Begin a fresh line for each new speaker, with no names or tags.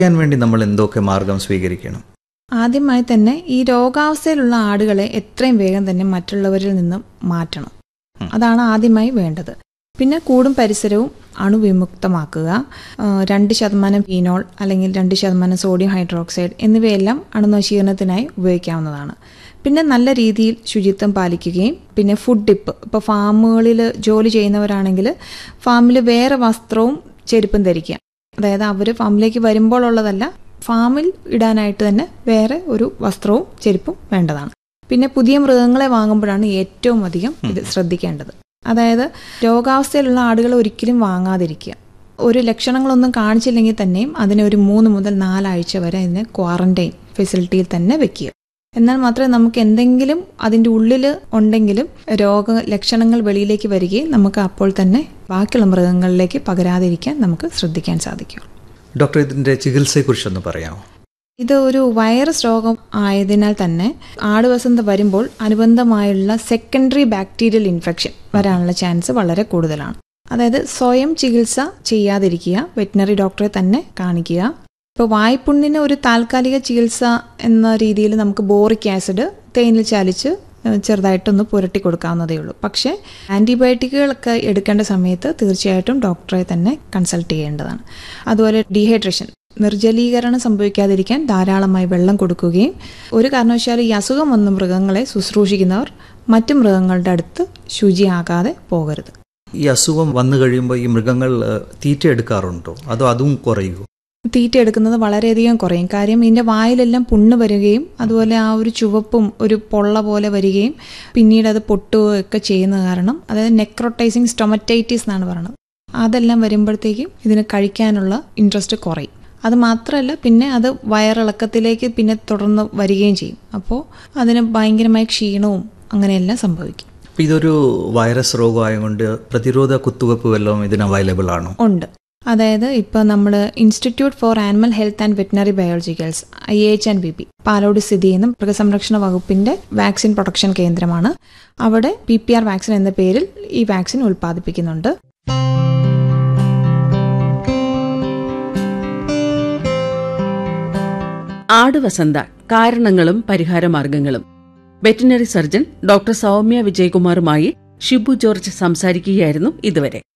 ചെയ്യാൻ വേണ്ടി നമ്മൾ എന്തൊക്കെ മാർഗം സ്വീകരിക്കണം
ആദ്യമായി തന്നെ ഈ രോഗാവസ്ഥയിലുള്ള ആടുകളെ എത്രയും വേഗം തന്നെ മറ്റുള്ളവരിൽ നിന്ന് മാറ്റണം അതാണ് ആദ്യമായി വേണ്ടത് പിന്നെ കൂടും പരിസരവും അണുവിമുക്തമാക്കുക ആ, രണ്ട് ശതമാനം ഫീനോൾ അല്ലെങ്കിൽ രണ്ട് ശതമാനം സോഡിയം ഹൈഡ്രോക്സൈഡ് എന്നിവയെല്ലാം അണുനശീകരണത്തിനായി ഉപയോഗിക്കാവുന്നതാണ് പിന്നെ നല്ല രീതിയിൽ ശുചിത്വം പാലിക്കുകയും പിന്നെ ഫുഡ് ടിപ്പ് ഇപ്പോൾ ഫാമുകളിൽ ജോലി ചെയ്യുന്നവരാണെങ്കിൽ ഫാമിൽ വേറെ വസ്ത്രവും ചെരുപ്പും ധരിക്കുക അതായത് അവർ ഫാമിലേക്ക് വരുമ്പോൾ ഉള്ളതല്ല ഫാമിൽ ഇടാനായിട്ട് തന്നെ വേറെ ഒരു വസ്ത്രവും ചെരുപ്പും വേണ്ടതാണ് പിന്നെ പുതിയ മൃഗങ്ങളെ വാങ്ങുമ്പോഴാണ് ഏറ്റവും അധികം ഇത് ശ്രദ്ധിക്കേണ്ടത് അതായത് രോഗാവസ്ഥയിലുള്ള ആടുകളെ ഒരിക്കലും വാങ്ങാതിരിക്കുക ഒരു ലക്ഷണങ്ങളൊന്നും കാണിച്ചില്ലെങ്കിൽ തന്നെയും അതിനെ ഒരു മൂന്ന് മുതൽ നാലാഴ്ച വരെ അതിനെ ക്വാറന്റൈൻ ഫെസിലിറ്റിയിൽ തന്നെ വെക്കുക എന്നാൽ മാത്രമേ നമുക്ക് എന്തെങ്കിലും അതിൻ്റെ ഉള്ളിൽ ഉണ്ടെങ്കിലും രോഗ ലക്ഷണങ്ങൾ വെളിയിലേക്ക് വരികയും നമുക്ക് അപ്പോൾ തന്നെ ബാക്കിയുള്ള മൃഗങ്ങളിലേക്ക് പകരാതിരിക്കാൻ നമുക്ക് ശ്രദ്ധിക്കാൻ സാധിക്കും
ഡോക്ടർ ഇതിന്റെ ചികിത്സയെക്കുറിച്ചൊന്ന് പറയാമോ
ഇത് ഒരു വൈറസ് രോഗം ആയതിനാൽ തന്നെ ആടുവസന്ത വരുമ്പോൾ അനുബന്ധമായുള്ള സെക്കൻഡറി ബാക്ടീരിയൽ ഇൻഫെക്ഷൻ വരാനുള്ള ചാൻസ് വളരെ കൂടുതലാണ് അതായത് സ്വയം ചികിത്സ ചെയ്യാതിരിക്കുക വെറ്റിനറി ഡോക്ടറെ തന്നെ കാണിക്കുക ഇപ്പോൾ വായ്പുണ്ണിന് ഒരു താൽക്കാലിക ചികിത്സ എന്ന രീതിയിൽ നമുക്ക് ബോറിക് ആസിഡ് തേനിൽ ചാലിച്ച് ചെറുതായിട്ടൊന്ന് പുരട്ടി കൊടുക്കാവുന്നതേ ഉള്ളൂ പക്ഷേ ആൻറ്റിബയോട്ടിക്കുകളൊക്കെ എടുക്കേണ്ട സമയത്ത് തീർച്ചയായിട്ടും ഡോക്ടറെ തന്നെ കൺസൾട്ട് ചെയ്യേണ്ടതാണ് അതുപോലെ ഡീഹൈഡ്രേഷൻ നിർജ്ജലീകരണം സംഭവിക്കാതിരിക്കാൻ ധാരാളമായി വെള്ളം കൊടുക്കുകയും ഒരു കാരണവശാലും ഈ അസുഖം വന്ന മൃഗങ്ങളെ ശുശ്രൂഷിക്കുന്നവർ മറ്റു മൃഗങ്ങളുടെ അടുത്ത് ശുചിയാകാതെ പോകരുത്
ഈ അസുഖം വന്നു കഴിയുമ്പോൾ ഈ മൃഗങ്ങൾ ഏഹ്, തീറ്റ എടുക്കാറുണ്ടോ അതോ അതും കുറയുമോ
തീറ്റ എടുക്കുന്നത് വളരെയധികം കുറയും കാര്യം ഇതിൻ്റെ വായിലെല്ലാം പുണ്ണ് വരികയും അതുപോലെ ആ ഒരു ചുവപ്പും ഒരു പൊള്ള പോലെ വരികയും പിന്നീട് അത് പൊട്ടുകയോ ഒക്കെ ചെയ്യുന്ന കാരണം അതായത് നെക്രോട്ടൈസിങ് സ്റ്റൊമറ്റൈറ്റിസ് എന്നാണ് പറയുന്നത് അതെല്ലാം വരുമ്പോഴത്തേക്കും ഇതിന് കഴിക്കാനുള്ള ഇൻട്രസ്റ്റ് കുറയും അത് മാത്രമല്ല പിന്നെ അത് വയറിളക്കത്തിലേക്ക് പിന്നെ തുടർന്ന് വരികയും ചെയ്യും അപ്പോൾ അതിന് ഭയങ്കരമായ ക്ഷീണവും അങ്ങനെയെല്ലാം സംഭവിക്കും
അപ്പൊ ഇതൊരു വൈറസ് രോഗമായതുകൊണ്ട് പ്രതിരോധ കുത്തിവയ്പ്പ് വല്ലതും ഇതിന് അവൈലബിൾ ആണോ
ഉണ്ട് അതായത് ഇപ്പോൾ നമ്മൾ institute for animal health and veterinary biologicals I H and B P Palode സ്ഥിതി ചെയ്യുന്ന മൃഗസംരക്ഷണ വകുപ്പിന്റെ വാക്സിൻ പ്രൊഡക്ഷൻ കേന്ദ്രമാണ് അവിടെ പി പി ആർ വാക്സിൻ എന്ന പേരിൽ ഈ വാക്സിൻ ഉൽപ്പാദിപ്പിക്കുന്നുണ്ട്
ആടുവസന്ത കാരണങ്ങളും പരിഹാരമാർഗങ്ങളും വെറ്റിനറി സർജൻ ഡോക്ടർ സൗമ്യ വിജയകുമാറുമായി ഷിബു ജോർജ് സംസാരിക്കുകയായിരുന്നു ഇതുവരെ